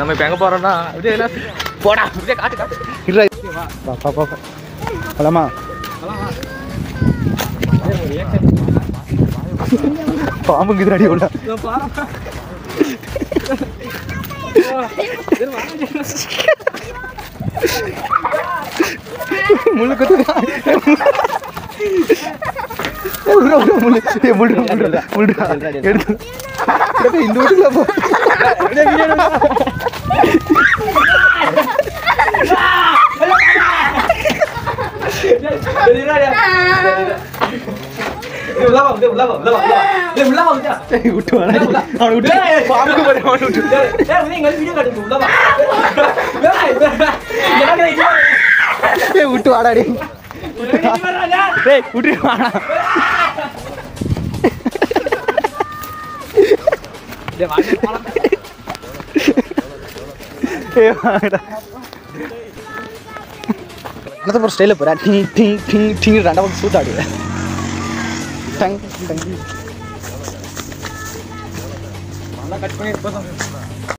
நம்ம இப்போ எங்கே போகிறோம்னா அப்படியே எல்லாம் போடா அப்படியே காட்டு காட்டு இருடா பா பா பா பா. போலாமா பாம்புங்க இது அடி உள்ள முள்ளு குத்துதா முள்ளு முள்ளு ஏய், முள்ளு முள்ளு முள்ளு எடுத்து எடுத்து இந்த வீட்டுக்குள்ள போ ஏய், விட்டு வாடா அவனை விட்டு பாம்புக்கு போய் அவனை விட்டு ஏய் விட்டு வாடா டேய் டேய் விட்டு வாடா ஏய் வாடா அனதர் ஒரு ஸ்டைல போறா டிங் டிங் டிங் டிங் ரெண்டா வந்து சூட் ஆடு டங் டங் கட் பண்ணி